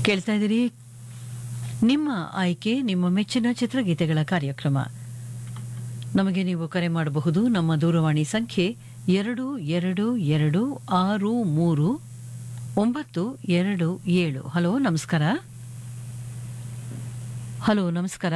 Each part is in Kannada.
ಕೇಳ್ತಾ ಇದ್ದೀರಿ ನಿಮ್ಮ ಆಯ್ಕೆ ನಿಮ್ಮ ಮೆಚ್ಚಿನ ಚಿತ್ರಗೀತೆಗಳ ಕಾರ್ಯಕ್ರಮ ನಮಗೆ ನೀವು ಕರೆ ಮಾಡಬಹುದು ನಮ್ಮ ದೂರವಾಣಿ ಸಂಖ್ಯೆ ಎರಡು ಎರಡು ಎರಡು ಆರು ಮೂರು ಒಂಬತ್ತು ಎರಡು ಏಳು ಹಲೋ ನಮಸ್ಕಾರ ಹಲೋ ನಮಸ್ಕಾರ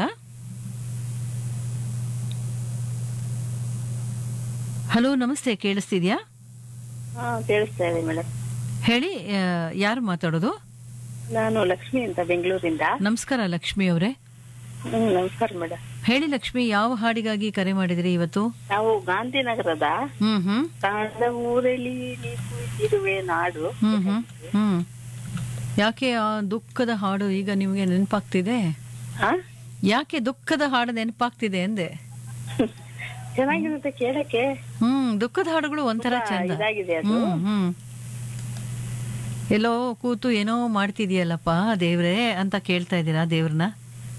ಹಲೋ ನಮಸ್ತೆ ಕೇಳಿಸ್ತಿದ್ಯಾ ಹಾ ಕೇಳಿಸ್ತಾ ಇದೆ ಮೇಡಮ್ ಹೇಳಿ ಆ, ಯಾರು ಮಾತಾಡೋದು ನಾನು ಲಕ್ಷ್ಮಿ ಅಂತ ಬೆಂಗಳೂರಿಂದ ನಮಸ್ಕಾರ ಲಕ್ಷ್ಮಿ ಅವರೇ ಹ್ಮ್ ನಮಸ್ಕಾರ ಮೇಡಮ್ ಹೇಳಿ ಲಕ್ಷ್ಮಿ ಯಾವ ಹಾಡಿಗಾಗಿ ಕರೆ ಮಾಡಿದ್ರಿ ಇವತ್ತು ನಾವು ಗಾಂಧಿನಗರದ ಹ್ಮ್ ಹ್ಮ್ ಕಾಂಡ ಊರಲ್ಲಿ ನೀವು ಇರುವೆ ನಾಡು ಹ್ಮ್ ಹ್ಮ್ ಹ್ಮ್ ಯಾಕೆ ಆ ದುಃಖದ ಹಾಡು ಈಗ ನಿಮಗೆ ನೆನಪಾಗ್ತಿದೆ ಹಾ ಯಾಕೆ ದುಃಖದ ಹಾಡು ನೆನಪಾಗ್ತಿದೆ ಅಂದೆ ಚೆನ್ನಾಗಿರುತ್ತೆ ಕೇಳಕ್ಕೆ ಹ್ಮ್ ದುಃಖದ ಹಾಡುಗಳು ಒಂಥರ ತುಂಬಾ ಚಂದ ಇದಾಗಿದೆ ಅದು ಹ್ಮ್ ಹ್ಮ್ ಎಲ್ಲೋ ಕೂತು ಏನೋ ಮಾಡ್ತಿದ್ಯಲ್ಲಪ್ಪ ದೇವ್ರೇ ಅಂತ ಕೇಳ್ತಾ ಇದ್ದೀರಾ ದೇವ್ರನ್ನ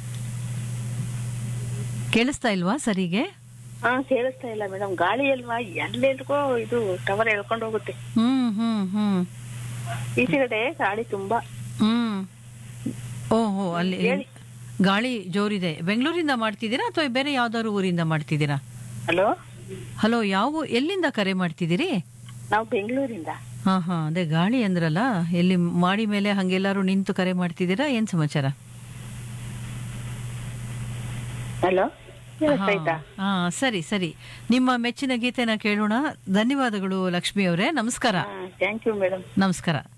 ಕೇಳಿಸ್ತಾ ಇಲ್ವಾ ಸರಿಗೆ ಹಾ ಕೇಳಿಸ್ತಾ ಇಲ್ಲ ಮೇಡಮ್ ಗಾಳಿ ಅಲ್ವಾ ಎಲ್ಲೆಲ್ಗೋ ಇದು ಟವರ್ ಎಳ್ಕೊಂಡು ಹೋಗುತ್ತೆ ಹ್ಮ್ ಹ್ಮ್ ಹ್ಮ್ ಈಚೆ ಕಡೆ ಗಾಳಿ ತುಂಬಾ ಹ್ಮ್ ಓಹೋ ಅಲ್ಲಿ ಹೇಳಿ. ಗಾಳಿ ಜೋರಿದೆ ಬೆಂಗಳೂರಿಂದ ಮಾಡ್ತಿದ್ದೀರಾ ಅಥವಾ ಬೇರೆ ಯಾವ್ದಾದ್ರು ಊರಿಂದ ಮಾಡ್ತಿದ್ದೀರಾ ಹಲೋ ಹಲೋ ಯಾವ ಎಲ್ಲಿಂದ ಕರೆ ಮಾಡ್ತಿದ್ದೀರಿ ನಾವು ಬೆಂಗಳೂರಿಂದ ಹಾ ಹಾ ಅದೇ ಗಾಳಿ ಅಂದ್ರಲ್ಲ ಎಲ್ಲಿ ಮಾಡಿ ಮೇಲೆ ಹಂಗೆಲ್ಲಾರು ನಿಂತು ಕರೆ ಮಾಡ್ತಿದ್ದೀರಾ ಏನ್ ಸಮಾಚಾರ ಹಲೋ ಕೇಳಿಸ್ತಾಯ್ತಾ ಹಾ ಸರಿ ಸರಿ ನಿಮ್ಮ ಮೆಚ್ಚಿನ ಗೀತೆನ ಕೇಳೋಣ ಧನ್ಯವಾದಗಳು ಲಕ್ಷ್ಮಿ ಅವರೇ ನಮಸ್ಕಾರ ಹಾ ಥ್ಯಾಂಕ್ ಯು ಮೇಡಮ್ ನಮಸ್ಕಾರ